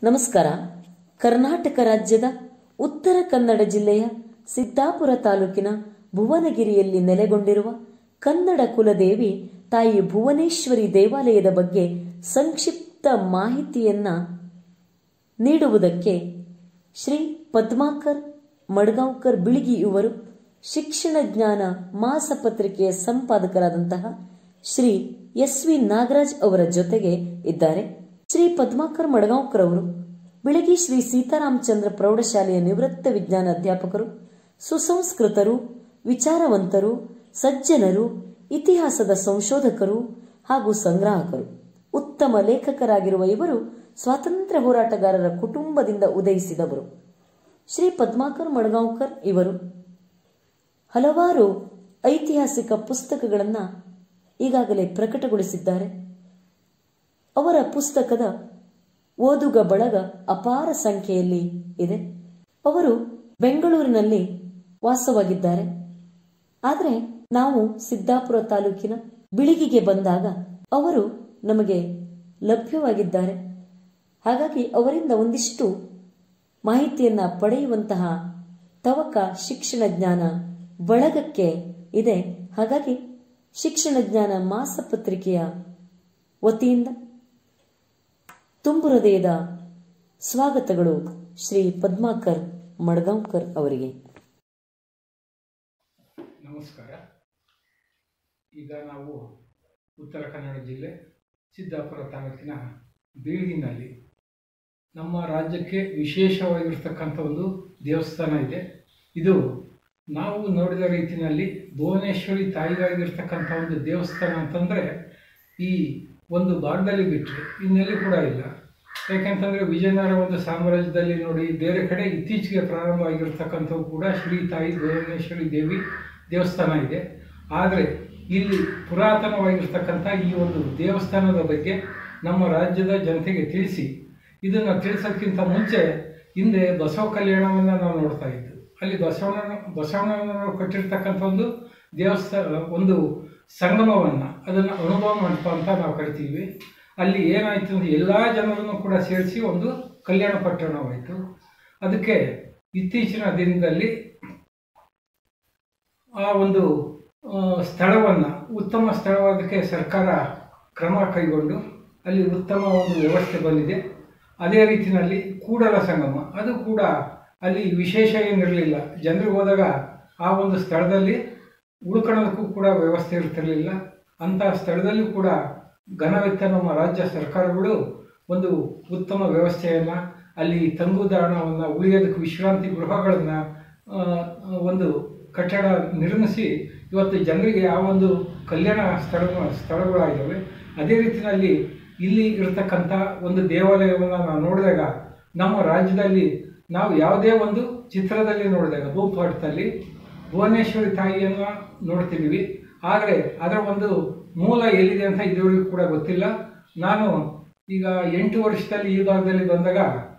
ನಮಸ್ಕಾರ ಕರ್ನಾಟಕ ರಾಜ್ಯದ ಉತ್ತರ ಕನ್ನಡ ಜಿಲ್ಲೆಯ ಸಿದ್ದಾಪುರ ತಾಲೂಕಿನ ಭುವನಗಿರಿಯಲ್ಲಿ ನೆಲೆಗೊಂಡಿರುವ ಕನ್ನಡ ಕುಲದೇವಿ ತಾಯಿ ಭುವನೇಶ್ವರಿ ದೇವಾಲಯದ ಬಗ್ಗೆ ಸಂಕ್ಷಿಪ್ತ ಮಾಹಿತಿಯನ್ನ ನೀಡುವುದಕ್ಕೆ ಶ್ರೀ ಪದ್ಮಾಕರ್ ಮಡ್ಗಾಂವ್ಕರ್ ಬಿಳಿಗಿ ಇವರು ಶಿಕ್ಷಣ ಜ್ಞಾನ ಮಾಸಪತ್ರಿಕೆಯ ಸಂಪಾದಕರಾದಂತಹ ಶ್ರೀ ಎಸ್ ವಿ ನಾಗರಾಜ್ ಅವರ ಜೊತೆಗೆ ಇದ್ದಾರೆ ಶ್ರೀ ಪದ್ಮಾಕರ್ ಮಡ್ಗಾಂವ್ಕರ್ ಅವರು ಬಿಳಗಿ ಶ್ರೀ ಸೀತಾರಾಮಚಂದ್ರ ಪ್ರೌಢಶಾಲೆಯ ನಿವೃತ್ತ ವಿಜ್ಞಾನ ಅಧ್ಯಾಪಕರು ಸುಸಂಸ್ಕೃತರು ವಿಚಾರವಂತರು ಸಜ್ಜನರು ಇತಿಹಾಸದ ಸಂಶೋಧಕರು ಹಾಗೂ ಸಂಗ್ರಾಹಕರು ಉತ್ತಮ ಲೇಖಕರಾಗಿರುವ ಇವರು ಸ್ವಾತಂತ್ರ್ಯ ಹೋರಾಟಗಾರರ ಕುಟುಂಬದಿಂದ ಉದಯಿಸಿದವರು ಶ್ರೀ ಪದ್ಮಾಕರ್ ಮಡ್ಗಾಂವ್ಕರ್ ಇವರು ಹಲವಾರು ಐತಿಹಾಸಿಕ ಪುಸ್ತಕಗಳನ್ನು ಈಗಾಗಲೇ ಪ್ರಕಟಗೊಳಿಸಿದ್ದಾರೆ ಅವರ ಪುಸ್ತಕದ ಓದುಗ ಬಳಗ ಅಪಾರ ಸಂಖ್ಯೆಯಲ್ಲಿ ಇದೆ ಅವರು ಬೆಂಗಳೂರಿನಲ್ಲಿ ವಾಸವಾಗಿದ್ದಾರೆ ಆದರೆ ನಾವು ಸಿದ್ದಾಪುರ ತಾಲೂಕಿನ ಬಿಳಿಗಿಗೆ ಬಂದಾಗ ಅವರು ನಮಗೆ ಲಭ್ಯವಾಗಿದ್ದಾರೆ ಹಾಗಾಗಿ ಅವರಿಂದ ಒಂದಿಷ್ಟು ಮಾಹಿತಿಯನ್ನ ಪಡೆಯುವಂತಹ ತವಕ ಶಿಕ್ಷಣ ಜ್ಞಾನ ಬಳಗಕ್ಕೆ ಇದೆ ಹಾಗಾಗಿ ಶಿಕ್ಷಣ ಜ್ಞಾನ ಮಾಸಪತ್ರಿಕೆಯ ವತಿಯಿಂದ ತುಂಬು ಹೃದಯದ ಸ್ವಾಗತಗಳು ಶ್ರೀ ಪದ್ಮಾಕರ್ ಮಡ್ಗಾಂವ್ಕರ್ ಅವರಿಗೆ ನಮಸ್ಕಾರ ಈಗ ನಾವು ಉತ್ತರ ಕನ್ನಡ ಜಿಲ್ಲೆ ಸಿದ್ದಾಪುರ ತಾಲೂಕಿನ ಬೀಳ್ಗಿನಲ್ಲಿ ನಮ್ಮ ರಾಜ್ಯಕ್ಕೆ ವಿಶೇಷವಾಗಿರ್ತಕ್ಕಂಥ ಒಂದು ದೇವಸ್ಥಾನ ಇದೆ ಇದು ನಾವು ನೋಡಿದ ರೀತಿಯಲ್ಲಿ ಭುವನೇಶ್ವರಿ ತಾಯಿಗಾಗಿರ್ತಕ್ಕಂಥ ಒಂದು ದೇವಸ್ಥಾನ ಅಂತಂದರೆ ಈ ಒಂದು ಭಾಗದಲ್ಲಿ ಬಿಟ್ಟರೆ ಇನ್ನೆಲ್ಲಿ ಕೂಡ ಇಲ್ಲ ಯಾಕೆಂತಂದರೆ ವಿಜಯನಗರ ಒಂದು ಸಾಮ್ರಾಜ್ಯದಲ್ಲಿ ನೋಡಿ ಬೇರೆ ಕಡೆ ಇತ್ತೀಚೆಗೆ ಪ್ರಾರಂಭ ಆಗಿರ್ತಕ್ಕಂಥವು ಕೂಡ ಶ್ರೀ ತಾಯಿ ಭುವನೇಶ್ವರಿ ದೇವಿ ದೇವಸ್ಥಾನ ಇದೆ ಆದರೆ ಇಲ್ಲಿ ಪುರಾತನವಾಗಿರ್ತಕ್ಕಂಥ ಈ ಒಂದು ದೇವಸ್ಥಾನದ ಬಗ್ಗೆ ನಮ್ಮ ರಾಜ್ಯದ ಜನತೆಗೆ ತಿಳಿಸಿ ಇದನ್ನು ತಿಳಿಸೋದಕ್ಕಿಂತ ಮುಂಚೆ ಹಿಂದೆ ಬಸವ ಕಲ್ಯಾಣವನ್ನು ನಾವು ನೋಡ್ತಾ ಇದ್ದು ಅಲ್ಲಿ ಬಸವಣ್ಣ ಬಸವಣ್ಣನವರು ಕಟ್ಟಿರ್ತಕ್ಕಂಥ ಒಂದು ದೇವಸ್ಥಾನ ಒಂದು ಸಂಗಮವನ್ನು ಅದನ್ನು ಅನುಭವ ಮಂಟಪ ಅಂತ ನಾವು ಕರಿತೀವಿ ಅಲ್ಲಿ ಏನಾಯಿತು ಅಂದರೆ ಎಲ್ಲ ಜನರನ್ನು ಕೂಡ ಸೇರಿಸಿ ಒಂದು ಕಲ್ಯಾಣ ಪಟ್ಟಣವಾಯಿತು ಅದಕ್ಕೆ ಇತ್ತೀಚಿನ ದಿನದಲ್ಲಿ ಆ ಒಂದು ಸ್ಥಳವನ್ನು ಉತ್ತಮ ಸ್ಥಳವಾದಕ್ಕೆ ಸರ್ಕಾರ ಕ್ರಮ ಕೈಗೊಂಡು ಅಲ್ಲಿ ಉತ್ತಮ ಒಂದು ವ್ಯವಸ್ಥೆ ಬಂದಿದೆ ಅದೇ ರೀತಿಯಲ್ಲಿ ಕೂಡಲ ಸಂಗಮ ಅದು ಕೂಡ ಅಲ್ಲಿ ವಿಶೇಷ ಏನಿರಲಿಲ್ಲ ಜನರು ಹೋದಾಗ ಆ ಒಂದು ಸ್ಥಳದಲ್ಲಿ ಉಳ್ಕೊಳ್ಳೋದಕ್ಕೂ ಕೂಡ ವ್ಯವಸ್ಥೆ ಇರ್ತಿರಲಿಲ್ಲ ಅಂತಹ ಸ್ಥಳದಲ್ಲೂ ಕೂಡ ಘನವೆತ್ತ ನಮ್ಮ ರಾಜ್ಯ ಸರ್ಕಾರಗಳು ಒಂದು ಉತ್ತಮ ವ್ಯವಸ್ಥೆಯನ್ನು ಅಲ್ಲಿ ತಂಗುದಾಣವನ್ನು ಉಳಿಯೋದಕ್ಕೆ ವಿಶ್ರಾಂತಿ ಗೃಹಗಳನ್ನು ಒಂದು ಕಟ್ಟಡ ನಿರ್ಮಿಸಿ ಇವತ್ತು ಜನರಿಗೆ ಆ ಒಂದು ಕಲ್ಯಾಣ ಸ್ಥಳ ಸ್ಥಳಗಳಾಗಿದ್ದಾವೆ ಅದೇ ರೀತಿಯಲ್ಲಿ ಇಲ್ಲಿ ಇರತಕ್ಕಂಥ ಒಂದು ದೇವಾಲಯವನ್ನು ನಾವು ನೋಡಿದಾಗ ನಮ್ಮ ರಾಜ್ಯದಲ್ಲಿ ನಾವು ಯಾವುದೇ ಒಂದು ಚಿತ್ರದಲ್ಲಿ ನೋಡಿದಾಗ ಭೂಪಾಠದಲ್ಲಿ ಭುವನೇಶ್ವರಿ ತಾಯಿಯನ್ನು ನೋಡ್ತಿದ್ದೀವಿ ಆದರೆ ಅದರ ಒಂದು ಮೂಲ ಎಲ್ಲಿದೆ ಅಂತ ಇದುವರೆಗೂ ಕೂಡ ಗೊತ್ತಿಲ್ಲ ನಾನು ಈಗ ಎಂಟು ವರ್ಷದಲ್ಲಿ ಈ ಭಾಗದಲ್ಲಿ ಬಂದಾಗ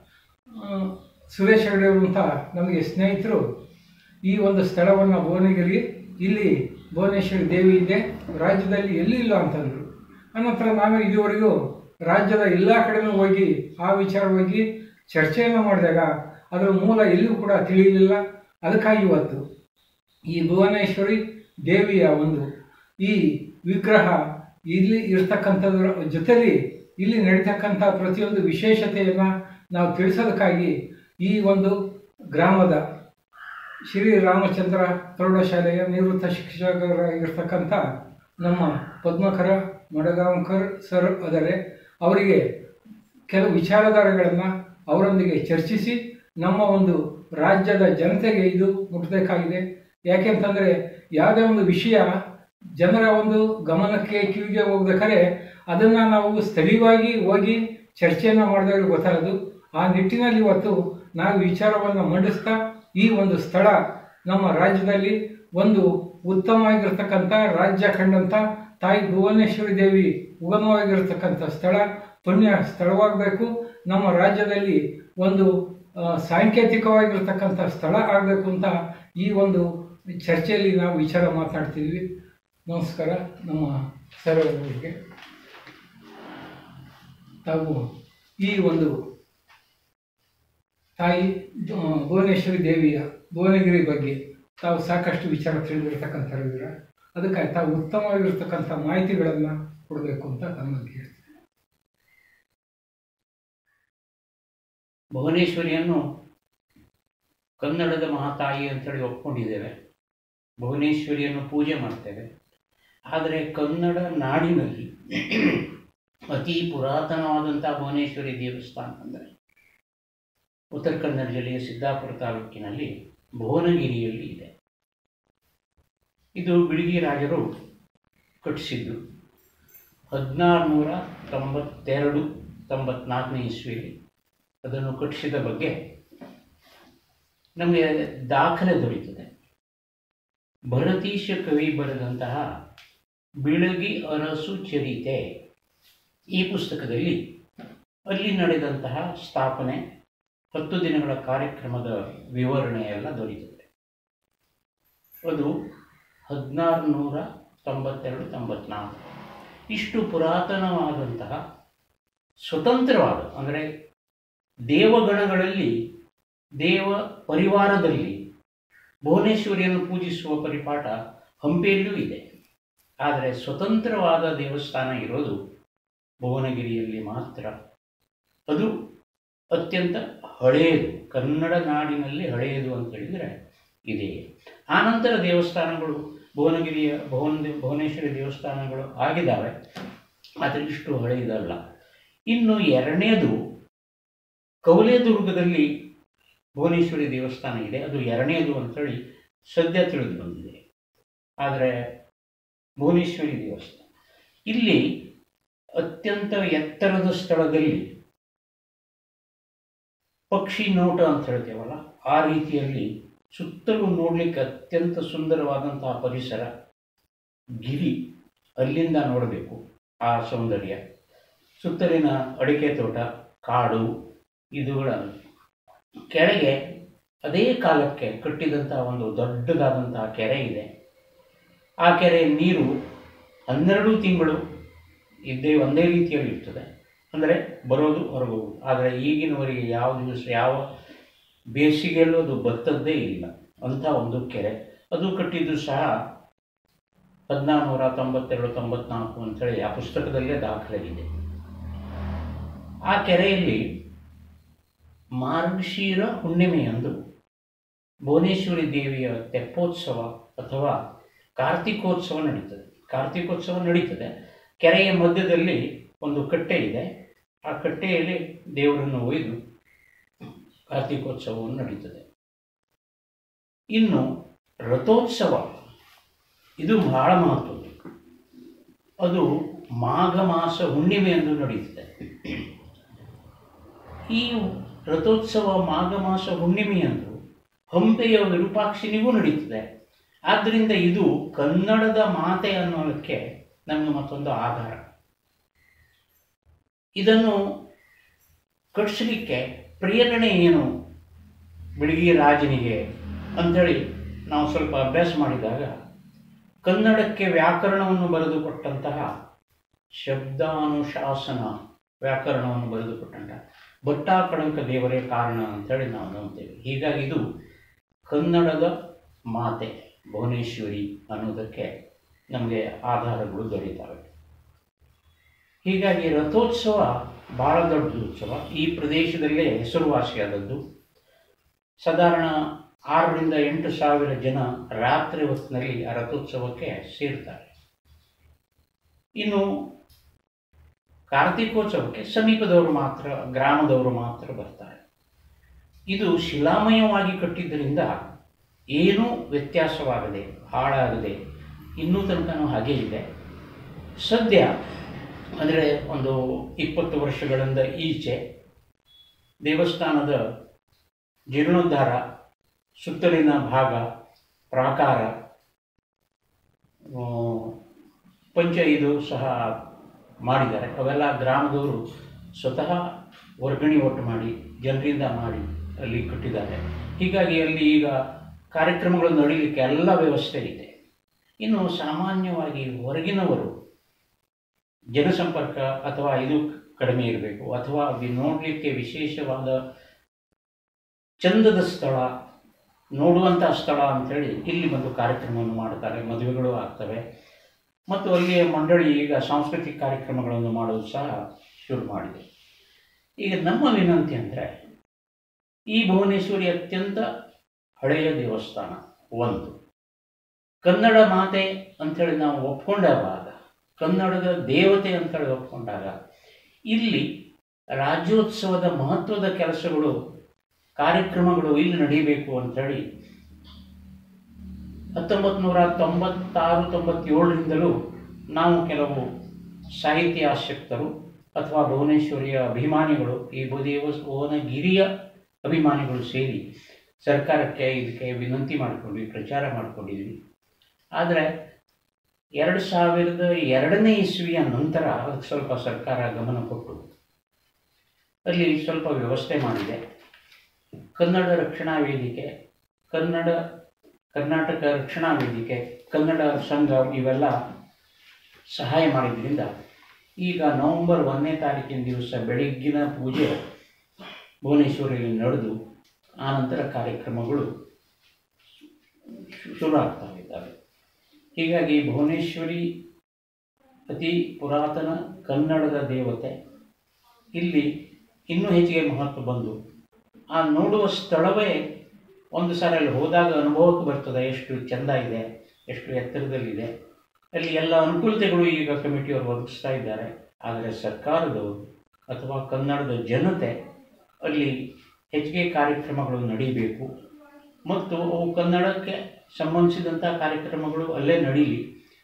ಸುರೇಶ್ ಹೆಗಡೆ ಅಂತ ನಮಗೆ ಸ್ನೇಹಿತರು ಈ ಒಂದು ಸ್ಥಳವನ್ನು ಭುವನಗಿರಿ ಇಲ್ಲಿ ಭುವನೇಶ್ವರಿ ದೇವಿ ಇದೆ ರಾಜ್ಯದಲ್ಲಿ ಎಲ್ಲಿ ಇಲ್ಲ ಅಂತಂದರು ಅನಂತರ ನಾನು ಇದುವರೆಗೂ ರಾಜ್ಯದ ಎಲ್ಲ ಕಡೆನೂ ಹೋಗಿ ಆ ವಿಚಾರವಾಗಿ ಚರ್ಚೆಯನ್ನು ಮಾಡಿದಾಗ ಅದರ ಮೂಲ ಎಲ್ಲೂ ಕೂಡ ತಿಳಿಯಲಿಲ್ಲ ಅದಕ್ಕಾಗಿ ಇವತ್ತು ಈ ಭುವನೇಶ್ವರಿ ದೇವಿಯ ಒಂದು ಈ ವಿಗ್ರಹ ಇಲ್ಲಿ ಇರ್ತಕ್ಕಂಥದ್ರ ಜೊತೆಲಿ ಇಲ್ಲಿ ನಡೀತಕ್ಕಂಥ ಪ್ರತಿಯೊಂದು ವಿಶೇಷತೆಯನ್ನು ನಾವು ತಿಳಿಸೋದಕ್ಕಾಗಿ ಈ ಒಂದು ಗ್ರಾಮದ ಶ್ರೀ ರಾಮಚಂದ್ರ ಪ್ರೌಢಶಾಲೆಯ ನಿವೃತ್ತ ಶಿಕ್ಷಕರಾಗಿರ್ತಕ್ಕಂಥ ನಮ್ಮ ಪದ್ಮಕರ ಮಡಗಾಂವ್ಕರ್ ಸರ್ ಆದರೆ ಅವರಿಗೆ ಕೆಲವು ವಿಚಾರಧಾರೆಗಳನ್ನು ಅವರೊಂದಿಗೆ ಚರ್ಚಿಸಿ ನಮ್ಮ ಒಂದು ರಾಜ್ಯದ ಜನತೆಗೆ ಇದು ಮುಟ್ಟಬೇಕಾಗಿದೆ ಯಾಕೆಂತಂದರೆ ಯಾವುದೇ ಒಂದು ವಿಷಯ ಜನರ ಒಂದು ಗಮನಕ್ಕೆ ಕಿವಿಗೆ ಹೋಗ್ಬೇಕಾದ್ರೆ ಅದನ್ನು ನಾವು ಸ್ಥಳೀಯವಾಗಿ ಹೋಗಿ ಚರ್ಚೆಯನ್ನು ಮಾಡಿದಾಗ ಗೊತ್ತಾಗೋದು ಆ ನಿಟ್ಟಿನಲ್ಲಿ ಇವತ್ತು ನಾವು ವಿಚಾರವನ್ನು ಮಂಡಿಸ್ತಾ ಈ ಒಂದು ಸ್ಥಳ ನಮ್ಮ ರಾಜ್ಯದಲ್ಲಿ ಒಂದು ಉತ್ತಮವಾಗಿರ್ತಕ್ಕಂಥ ರಾಜ್ಯ ಕಂಡಂಥ ತಾಯಿ ಭುವನೇಶ್ವರಿ ದೇವಿ ಉಗಮವಾಗಿರ್ತಕ್ಕಂಥ ಸ್ಥಳ ಪುಣ್ಯ ಸ್ಥಳವಾಗಬೇಕು ನಮ್ಮ ರಾಜ್ಯದಲ್ಲಿ ಒಂದು ಸಾಂಕೇತಿಕವಾಗಿರ್ತಕ್ಕಂಥ ಸ್ಥಳ ಆಗಬೇಕು ಅಂತ ಈ ಒಂದು ಚರ್ಚೆಯಲ್ಲಿ ನಾವು ವಿಚಾರ ಮಾತಾಡ್ತಿದ್ವಿ ನಮಸ್ಕಾರ ನಮ್ಮ ಸರ್ ಅವರಿಗೆ ತಾವು ಈ ಒಂದು ತಾಯಿ ದು- ಭುವನೇಶ್ವರಿ ದೇವಿಯ ಭುವನಗಿರಿ ಬಗ್ಗೆ ತಾವು ಸಾಕಷ್ಟು ವಿಚಾರ ತಿಳಿದಿರ್ತಕ್ಕಂಥವ್ರಿದ್ದೀರ ಅದಕ್ಕಾಗಿ ತಾವು ಉತ್ತಮವಾಗಿರ್ತಕ್ಕಂಥ ಮಾಹಿತಿಗಳನ್ನು ಕೊಡಬೇಕು ಅಂತ ತಮ್ಮಲ್ಲಿ ಹೇಳ್ತೀನಿ ಭುವನೇಶ್ವರಿಯನ್ನು ಕನ್ನಡದ ಮಹಾತಾಯಿ ಅಂತೇಳಿ ಒಪ್ಕೊಂಡಿದ್ದೇವೆ ಭುವನೇಶ್ವರಿಯನ್ನು ಪೂಜೆ ಮಾಡ್ತೇವೆ ಆದರೆ ಕನ್ನಡ ನಾಡಿನಲ್ಲಿ ಅತಿ ಪುರಾತನವಾದಂಥ ಭುವನೇಶ್ವರಿ ದೇವಸ್ಥಾನ ಅಂದರೆ ಉತ್ತರ ಕನ್ನಡ ಜಿಲ್ಲೆಯ ಸಿದ್ದಾಪುರ ತಾಲೂಕಿನಲ್ಲಿ ಭುವನಗಿರಿಯಲ್ಲಿ ಇದೆ ಇದು ಬಿಳಿಗಿ ರಾಜರು ಕಟ್ಟಿಸಿದ್ದು ಹದಿನಾರು ನೂರ ತೊಂಬತ್ತೆರಡು ತೊಂಬತ್ನಾಲ್ಕನೇ ಇಸ್ವಿಯಲ್ಲಿ ಅದನ್ನು ಕಟ್ಟಿಸಿದ ಬಗ್ಗೆ ನಮಗೆ ದಾಖಲೆ ದೊರೆಯುತ್ತದೆ ಭರತೀಶ ಕವಿ ಬರೆದಂತಹ ಬಿಳಗಿ ಅರಸು ಚರಿತೆ ಈ ಪುಸ್ತಕದಲ್ಲಿ ಅಲ್ಲಿ ನಡೆದಂತಹ ಸ್ಥಾಪನೆ ಹತ್ತು ದಿನಗಳ ಕಾರ್ಯಕ್ರಮದ ವಿವರಣೆ ಎಲ್ಲ ದೊರೆಯುತ್ತದೆ ಅದು ಹದಿನಾರು ನೂರ ತೊಂಬತ್ತೆರಡು ತೊಂಬತ್ನಾಲ್ಕು ಇಷ್ಟು ಪುರಾತನವಾದಂತಹ ಸ್ವತಂತ್ರವಾದ ಅಂದರೆ ದೇವಗಣಗಳಲ್ಲಿ ದೇವ ಪರಿವಾರದಲ್ಲಿ ಭುವನೇಶ್ವರಿಯನ್ನು ಪೂಜಿಸುವ ಪರಿಪಾಠ ಹಂಪಿಯಲ್ಲೂ ಇದೆ ಆದರೆ ಸ್ವತಂತ್ರವಾದ ದೇವಸ್ಥಾನ ಇರೋದು ಭುವನಗಿರಿಯಲ್ಲಿ ಮಾತ್ರ ಅದು ಅತ್ಯಂತ ಹಳೆಯದು ಕನ್ನಡ ನಾಡಿನಲ್ಲಿ ಹಳೆಯದು ಅಂತ ಹೇಳಿದರೆ ಇದೆ ಆನಂತರ ದೇವಸ್ಥಾನಗಳು ಭುವನಗಿರಿಯ ಭುವನ ಭುವನೇಶ್ವರಿ ದೇವಸ್ಥಾನಗಳು ಆಗಿದ್ದಾವೆ ಆದರೆ ಇಷ್ಟು ಹಳೆಯದಲ್ಲ ಇನ್ನು ಎರಡನೇದು ಕೌಲೇದುರ್ಗದಲ್ಲಿ ಭುವನೇಶ್ವರಿ ದೇವಸ್ಥಾನ ಇದೆ ಅದು ಎರಡನೇದು ಅಂತೇಳಿ ಸದ್ಯ ತಿಳಿದು ಬಂದಿದೆ ಆದರೆ ಭುವನೇಶ್ವರಿ ದೇವಸ್ಥಾನ ಇಲ್ಲಿ ಅತ್ಯಂತ ಎತ್ತರದ ಸ್ಥಳದಲ್ಲಿ ಪಕ್ಷಿ ನೋಟ ಅಂತ ಹೇಳ್ತೇವಲ್ಲ ಆ ರೀತಿಯಲ್ಲಿ ಸುತ್ತಲೂ ನೋಡಲಿಕ್ಕೆ ಅತ್ಯಂತ ಸುಂದರವಾದಂತಹ ಪರಿಸರ ಗಿರಿ ಅಲ್ಲಿಂದ ನೋಡಬೇಕು ಆ ಸೌಂದರ್ಯ ಸುತ್ತಲಿನ ಅಡಿಕೆ ತೋಟ ಕಾಡು ಇದುಗಳ ಕೆಳಗೆ ಅದೇ ಕಾಲಕ್ಕೆ ಕಟ್ಟಿದಂತಹ ಒಂದು ದೊಡ್ಡದಾದಂತಹ ಕೆರೆ ಇದೆ ಆ ಕೆರೆ ನೀರು ಹನ್ನೆರಡು ತಿಂಗಳು ಇದ್ದೇ ಒಂದೇ ರೀತಿಯಲ್ಲಿ ಇರ್ತದೆ ಅಂದರೆ ಬರೋದು ಹೊರಗೋಗೋದು ಆದರೆ ಈಗಿನವರೆಗೆ ಯಾವ ದಿವಸ ಯಾವ ಬೇಸಿಗೆಯಲ್ಲೂ ಅದು ಬತ್ತದ್ದೇ ಇಲ್ಲ ಅಂಥ ಒಂದು ಕೆರೆ ಅದು ಕಟ್ಟಿದ್ದು ಸಹ ಹದಿನಾರು ನೂರ ತೊಂಬತ್ತೆರಡು ತೊಂಬತ್ನಾಲ್ಕು ಅಂತೇಳಿ ಆ ಪುಸ್ತಕದಲ್ಲೇ ದಾಖಲೆ ಇದೆ ಆ ಕೆರೆಯಲ್ಲಿ ಮಾರ್ಗಶೀರ ಹುಣ್ಣಿಮೆಯಂದು ಭುವನೇಶ್ವರಿ ದೇವಿಯ ತೆಪ್ಪೋತ್ಸವ ಅಥವಾ ಕಾರ್ತಿಕೋತ್ಸವ ನಡೀತದೆ ಕಾರ್ತಿಕೋತ್ಸವ ನಡೀತದೆ ಕೆರೆಯ ಮಧ್ಯದಲ್ಲಿ ಒಂದು ಕಟ್ಟೆ ಇದೆ ಆ ಕಟ್ಟೆಯಲ್ಲಿ ದೇವರನ್ನು ಒಯ್ದು ಕಾರ್ತಿಕೋತ್ಸವವನ್ನು ನಡೀತದೆ ಇನ್ನು ರಥೋತ್ಸವ ಇದು ಬಹಳ ಮಹತ್ವದ್ದು ಅದು ಮಾಘ ಮಾಸ ಹುಣ್ಣಿಮೆಯಂದು ನಡೀತದೆ ಈ ರಥೋತ್ಸವ ಮಾಘ ಮಾಸ ಹುಣ್ಣಿಮೆಯಂದು ಹಂಪೆಯ ವಿರೂಪಾಕ್ಷಿನಿಗೂ ನಡೀತದೆ ಆದ್ದರಿಂದ ಇದು ಕನ್ನಡದ ಮಾತೆ ಅನ್ನೋದಕ್ಕೆ ನಮಗೆ ಮತ್ತೊಂದು ಆಧಾರ ಇದನ್ನು ಕಟ್ಟಿಸಲಿಕ್ಕೆ ಪ್ರೇರಣೆ ಏನು ಬಿಳಿಗಿ ರಾಜನಿಗೆ ಅಂಥೇಳಿ ನಾವು ಸ್ವಲ್ಪ ಅಭ್ಯಾಸ ಮಾಡಿದಾಗ ಕನ್ನಡಕ್ಕೆ ವ್ಯಾಕರಣವನ್ನು ಬರೆದುಕೊಟ್ಟಂತಹ ಶಬ್ದಾನುಶಾಸನ ವ್ಯಾಕರಣವನ್ನು ಬರೆದುಕೊಟ್ಟಂತಹ ಭಟ್ಟಾಕಳಂಕ ದೇವರೇ ಕಾರಣ ಅಂಥೇಳಿ ನಾವು ನಂಬ್ತೇವೆ ಹೀಗಾಗಿ ಇದು ಕನ್ನಡದ ಮಾತೆ ಭುವನೇಶ್ವರಿ ಅನ್ನೋದಕ್ಕೆ ನಮಗೆ ಆಧಾರಗಳು ದೊರೆಯುತ್ತವೆ ಹೀಗಾಗಿ ರಥೋತ್ಸವ ಬಹಳ ದೊಡ್ಡ ಉತ್ಸವ ಈ ಪ್ರದೇಶದಲ್ಲೇ ಹೆಸರುವಾಸಿಯಾದದ್ದು ಸಾಧಾರಣ ಆರರಿಂದ ಎಂಟು ಸಾವಿರ ಜನ ರಾತ್ರಿ ಹೊತ್ತಿನಲ್ಲಿ ಆ ರಥೋತ್ಸವಕ್ಕೆ ಸೇರ್ತಾರೆ ಇನ್ನು ಕಾರ್ತಿಕೋತ್ಸವಕ್ಕೆ ಸಮೀಪದವರು ಮಾತ್ರ ಗ್ರಾಮದವರು ಮಾತ್ರ ಬರ್ತಾರೆ ಇದು ಶಿಲಾಮಯವಾಗಿ ಕಟ್ಟಿದ್ದರಿಂದ ಏನೂ ವ್ಯತ್ಯಾಸವಾಗದೆ ಹಾಳಾಗದೆ ಇನ್ನೂ ತನಕನೂ ಹಾಗೇ ಇದೆ ಸದ್ಯ ಅಂದರೆ ಒಂದು ಇಪ್ಪತ್ತು ವರ್ಷಗಳಿಂದ ಈಚೆ ದೇವಸ್ಥಾನದ ಜೀರ್ಣೋದ್ಧಾರ ಸುತ್ತಲಿನ ಭಾಗ ಪ್ರಾಕಾರ ಆ, ಪಂಚ ಇದು ಸಹ ಮಾಡಿದ್ದಾರೆ ಅವೆಲ್ಲ ಗ್ರಾಮದವರು ಸ್ವತಃ ವರ್ಗಣಿ ಒಟ್ಟು ಮಾಡಿ ಜನರಿಂದ ಮಾಡಿ ಅಲ್ಲಿ ಕಟ್ಟಿದ್ದಾರೆ ಹೀಗಾಗಿ ಅಲ್ಲಿ ಈಗ ಕಾರ್ಯಕ್ರಮಗಳು ನಡೀಲಿಕ್ಕೆ ಎಲ್ಲ ವ್ಯವಸ್ಥೆ ಇದೆ ಇನ್ನು ಸಾಮಾನ್ಯವಾಗಿ ಹೊರಗಿನವರು ಜನಸಂಪರ್ಕ ಅಥವಾ ಇದು ಕಡಿಮೆ ಇರಬೇಕು ಅಥವಾ ಅದು ನೋಡಲಿಕ್ಕೆ ವಿಶೇಷವಾದ ಚಂದದ ಸ್ಥಳ ನೋಡುವಂಥ ಸ್ಥಳ ಅಂಥೇಳಿ ಇಲ್ಲಿ ಬಂದು ಕಾರ್ಯಕ್ರಮವನ್ನು ಮಾಡ್ತಾರೆ ಮದುವೆಗಳು ಆಗ್ತವೆ ಮತ್ತು ಅಲ್ಲಿಯ ಮಂಡಳಿ ಈಗ ಸಾಂಸ್ಕೃತಿಕ ಕಾರ್ಯಕ್ರಮಗಳನ್ನು ಮಾಡೋದು ಸಹ ಶುರು ಮಾಡಿದೆ ಈಗ ನಮ್ಮ ವಿನಂತಿ ಅಂದರೆ ಈ ಭುವನೇಶ್ವರಿ ಅತ್ಯಂತ ಹಳೆಯ ದೇವಸ್ಥಾನ ಒಂದು ಕನ್ನಡ ಮಾತೆ ಅಂಥೇಳಿ ನಾವು ಒಪ್ಕೊಂಡಾಗ ಕನ್ನಡದ ದೇವತೆ ಅಂತೇಳಿ ಒಪ್ಕೊಂಡಾಗ ಇಲ್ಲಿ ರಾಜ್ಯೋತ್ಸವದ ಮಹತ್ವದ ಕೆಲಸಗಳು ಕಾರ್ಯಕ್ರಮಗಳು ಇಲ್ಲಿ ನಡೀಬೇಕು ಅಂಥೇಳಿ ಹತ್ತೊಂಬತ್ತು ನೂರ ತೊಂಬತ್ತಾರು ತೊಂಬತ್ತೇಳರಿಂದಲೂ ನಾವು ಕೆಲವು ಸಾಹಿತ್ಯ ಆಸಕ್ತರು ಅಥವಾ ಭುವನೇಶ್ವರಿಯ ಅಭಿಮಾನಿಗಳು ಈ ಭೂದೇವ ಭುವನಗಿರಿಯ ಅಭಿಮಾನಿಗಳು ಸೇರಿ ಸರ್ಕಾರಕ್ಕೆ ಇದಕ್ಕೆ ವಿನಂತಿ ಮಾಡಿಕೊಂಡ್ವಿ ಪ್ರಚಾರ ಮಾಡಿಕೊಂಡಿದ್ವಿ ಆದರೆ ಎರಡು ಸಾವಿರದ ಎರಡನೇ ಇಸ್ವಿಯ ನಂತರ ಅದಕ್ಕೆ ಸ್ವಲ್ಪ ಸರ್ಕಾರ ಗಮನ ಕೊಟ್ಟು ಅಲ್ಲಿ ಸ್ವಲ್ಪ ವ್ಯವಸ್ಥೆ ಮಾಡಿದೆ ಕನ್ನಡ ರಕ್ಷಣಾ ವೇದಿಕೆ ಕನ್ನಡ ಕರ್ನಾಟಕ ರಕ್ಷಣಾ ವೇದಿಕೆ ಕನ್ನಡ ಸಂಘ ಇವೆಲ್ಲ ಸಹಾಯ ಮಾಡಿದ್ರಿಂದ ಈಗ ನವೆಂಬರ್ ಒಂದನೇ ತಾರೀಕಿನ ದಿವಸ ಬೆಳಗ್ಗಿನ ಪೂಜೆ ಭುವನೇಶ್ವರಿಯಲ್ಲಿ ನಡೆದು ಆನಂತರ ಕಾರ್ಯಕ್ರಮಗಳು ಶು- ಶುರು ಆಗ್ತಾ ಇದ್ದಾವೆ ಹೀಗಾಗಿ ಭುವನೇಶ್ವರಿ ಅತಿ ಪುರಾತನ ಕನ್ನಡದ ದೇವತೆ ಇಲ್ಲಿ ಇನ್ನೂ ಹೆಚ್ಚಿಗೆ ಮಹತ್ವ ಬಂದು ಆ ನೋಡುವ ಸ್ಥಳವೇ ಒಂದು ಸಾರಿ ಅಲ್ಲಿ ಹೋದಾಗ ಅನುಭವಕ್ಕೆ ಬರ್ತದೆ ಎಷ್ಟು ಚೆಂದ ಇದೆ ಎಷ್ಟು ಎತ್ತರದಲ್ಲಿದೆ ಅಲ್ಲಿ ಎಲ್ಲ ಅನುಕೂಲತೆಗಳು ಈಗ ಕಮಿಟಿಯವರು ಒದಗಿಸ್ತಾ ಇದ್ದಾರೆ ಆದರೆ ಸರ್ಕಾರದವರು ಅಥವಾ ಕನ್ನಡದ ಜನತೆ ಅಲ್ಲಿ ಹೆಚ್ಚಿಗೆ ಕಾರ್ಯಕ್ರಮಗಳು ನಡೀಬೇಕು ಮತ್ತು ಅವು ಕನ್ನಡಕ್ಕೆ ಸಂಬಂಧಿಸಿದಂಥ ಕಾರ್ಯಕ್ರಮಗಳು ಅಲ್ಲೇ ನಡೀಲಿ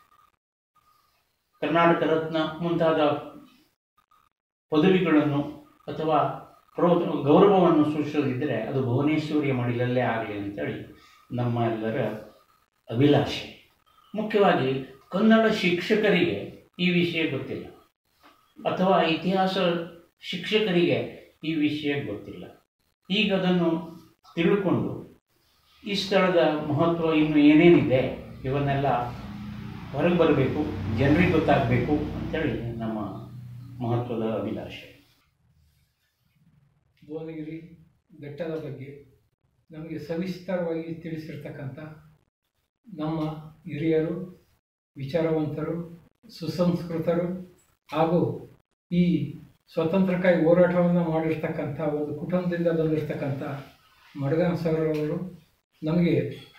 ಕರ್ನಾಟಕ ರತ್ನ ಮುಂತಾದ ಪದವಿಗಳನ್ನು ಅಥವಾ ಪ್ರೋ ಗೌರವವನ್ನು ಸೂಚಿಸೋದಿದ್ದರೆ ಅದು ಭುವನೇಶ್ವರಿಯ ಮಡಿಲಲ್ಲೇ ಆಗಲಿ ಅಂತೇಳಿ ನಮ್ಮ ಎಲ್ಲರ ಅಭಿಲಾಷೆ ಮುಖ್ಯವಾಗಿ ಕನ್ನಡ ಶಿಕ್ಷಕರಿಗೆ ಈ ವಿಷಯ ಗೊತ್ತಿಲ್ಲ ಅಥವಾ ಇತಿಹಾಸ ಶಿಕ್ಷಕರಿಗೆ ಈ ವಿಷಯ ಗೊತ್ತಿಲ್ಲ ಈಗ ಅದನ್ನು ತಿಳ್ಕೊಂಡು ಈ ಸ್ಥಳದ ಮಹತ್ವ ಇನ್ನು ಏನೇನಿದೆ ಇವನ್ನೆಲ್ಲ ಹೊರಗೆ ಬರಬೇಕು ಜನರಿಗೆ ಗೊತ್ತಾಗಬೇಕು ಅಂತೇಳಿ ನಮ್ಮ ಮಹತ್ವದ ಅಭಿಲಾಷೆ ಭುವನಗಿರಿ ಬೆಟ್ಟದ ಬಗ್ಗೆ ನಮಗೆ ಸವಿಸ್ತಾರವಾಗಿ ತಿಳಿಸಿರ್ತಕ್ಕಂಥ ನಮ್ಮ ಹಿರಿಯರು ವಿಚಾರವಂತರು ಸುಸಂಸ್ಕೃತರು ಹಾಗೂ ಈ ಸ್ವತಂತ್ರಕ್ಕಾಗಿ ಹೋರಾಟವನ್ನು ಮಾಡಿರ್ತಕ್ಕಂಥ ಒಂದು ಕುಟುಂಬದಿಂದ ಬಂದಿರತಕ್ಕಂಥ ಮಡಗಾನ್ ಸರ್ ಅವರು ನಮಗೆ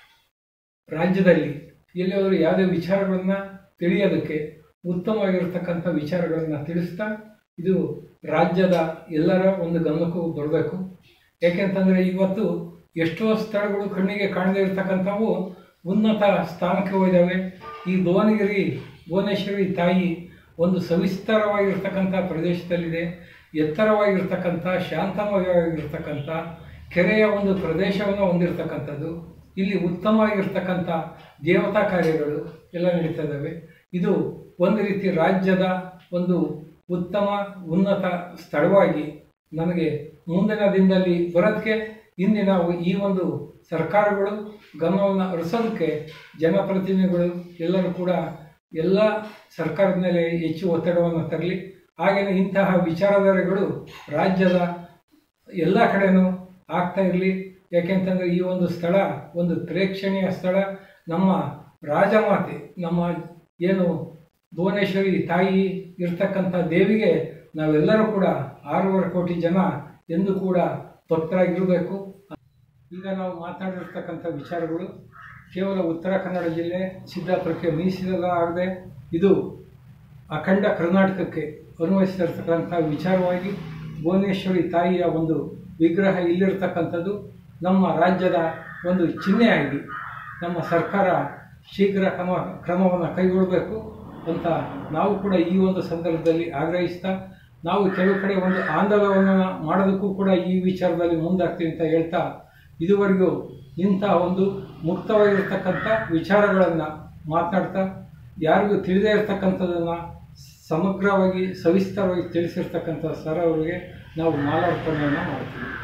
ರಾಜ್ಯದಲ್ಲಿ ಎಲ್ಲಿಯಾದರೂ ಯಾವುದೇ ವಿಚಾರಗಳನ್ನು ತಿಳಿಯೋದಕ್ಕೆ ಉತ್ತಮವಾಗಿರ್ತಕ್ಕಂಥ ವಿಚಾರಗಳನ್ನು ತಿಳಿಸ್ತಾ ಇದು ರಾಜ್ಯದ ಎಲ್ಲರ ಒಂದು ಗಮನಕ್ಕೂ ಬರಬೇಕು ಯಾಕೆಂತಂದರೆ ಇವತ್ತು ಎಷ್ಟೋ ಸ್ಥಳಗಳು ಕಣ್ಣಿಗೆ ಕಾಣದೇ ಇರತಕ್ಕಂಥವು ಉನ್ನತ ಸ್ಥಾನಕ್ಕೆ ಹೋಗಿದ್ದಾವೆ ಈ ಭುವನಗಿರಿ ಭುವನೇಶ್ವರಿ ತಾಯಿ ಒಂದು ಸವಿಸ್ತಾರವಾಗಿರ್ತಕ್ಕಂಥ ಪ್ರದೇಶದಲ್ಲಿದೆ ಎತ್ತರವಾಗಿರ್ತಕ್ಕಂಥ ಶಾಂತಮಯವಾಗಿರ್ತಕ್ಕಂಥ ಕೆರೆಯ ಒಂದು ಪ್ರದೇಶವನ್ನು ಹೊಂದಿರತಕ್ಕಂಥದ್ದು ಇಲ್ಲಿ ಉತ್ತಮವಾಗಿರ್ತಕ್ಕಂಥ ದೇವತಾ ಕಾರ್ಯಗಳು ಎಲ್ಲ ನಡೀತಾ ಇದ್ದಾವೆ ಇದು ಒಂದು ರೀತಿ ರಾಜ್ಯದ ಒಂದು ಉತ್ತಮ ಉನ್ನತ ಸ್ಥಳವಾಗಿ ನಮಗೆ ಮುಂದಿನ ದಿನದಲ್ಲಿ ಬರೋದಕ್ಕೆ ಇಂದಿನ ನಾವು ಈ ಒಂದು ಸರ್ಕಾರಗಳು ಗಮನವನ್ನು ಹರಿಸೋದಕ್ಕೆ ಜನಪ್ರತಿನಿಧಿಗಳು ಎಲ್ಲರೂ ಕೂಡ ಎಲ್ಲ ಸರ್ಕಾರದ ಮೇಲೆ ಹೆಚ್ಚು ಒತ್ತಡವನ್ನು ತರಲಿ ಹಾಗೆಯೇ ಇಂತಹ ವಿಚಾರಧಾರೆಗಳು ರಾಜ್ಯದ ಎಲ್ಲ ಕಡೆನೂ ಆಗ್ತಾ ಇರಲಿ ಯಾಕೆಂತಂದರೆ ಈ ಒಂದು ಸ್ಥಳ ಒಂದು ಪ್ರೇಕ್ಷಣೀಯ ಸ್ಥಳ ನಮ್ಮ ರಾಜಮಾತೆ ನಮ್ಮ ಏನು ಭುವನೇಶ್ವರಿ ತಾಯಿ ಇರ್ತಕ್ಕಂಥ ದೇವಿಗೆ ನಾವೆಲ್ಲರೂ ಕೂಡ ಆರೂವರೆ ಕೋಟಿ ಜನ ಎಂದು ಕೂಡ ಭಕ್ತರಾಗಿರಬೇಕು ಈಗ ನಾವು ಮಾತನಾಡಿರ್ತಕ್ಕಂಥ ವಿಚಾರಗಳು ಕೇವಲ ಉತ್ತರ ಕನ್ನಡ ಜಿಲ್ಲೆ ಸಿದ್ದಾಪುರಕ್ಕೆ ಮೀಸಲಾಗದೆ ಇದು ಅಖಂಡ ಕರ್ನಾಟಕಕ್ಕೆ ಅನ್ವಯಿಸಿರ್ತಕ್ಕಂಥ ವಿಚಾರವಾಗಿ ಭುವನೇಶ್ವರಿ ತಾಯಿಯ ಒಂದು ವಿಗ್ರಹ ಇಲ್ಲಿರ್ತಕ್ಕಂಥದ್ದು ನಮ್ಮ ರಾಜ್ಯದ ಒಂದು ಚಿಹ್ನೆಯಾಗಿ ನಮ್ಮ ಸರ್ಕಾರ ಶೀಘ್ರ ಕ್ರಮ ಕ್ರಮವನ್ನು ಕೈಗೊಳ್ಳಬೇಕು ಅಂತ ನಾವು ಕೂಡ ಈ ಒಂದು ಸಂದರ್ಭದಲ್ಲಿ ಆಗ್ರಹಿಸ್ತಾ ನಾವು ಕೆಲವು ಕಡೆ ಒಂದು ಆಂದೋಲನವನ್ನು ಮಾಡೋದಕ್ಕೂ ಕೂಡ ಈ ವಿಚಾರದಲ್ಲಿ ಮುಂದಾಗ್ತೀವಿ ಅಂತ ಹೇಳ್ತಾ ಇದುವರೆಗೂ ಇಂಥ ಒಂದು ಮುಕ್ತವಾಗಿರ್ತಕ್ಕಂಥ ವಿಚಾರಗಳನ್ನು ಮಾತನಾಡ್ತಾ ಯಾರಿಗೂ ತಿಳಿದೇ ಇರತಕ್ಕಂಥದ್ದನ್ನು ಸಮಗ್ರವಾಗಿ ಸವಿಸ್ತಾರವಾಗಿ ತಿಳಿಸಿರ್ತಕ್ಕಂಥ ಸರ್ ಅವರಿಗೆ ನಾವು ಮಾಲಾರ್ಪಣೆಯನ್ನು ಮಾಡ್ತೀವಿ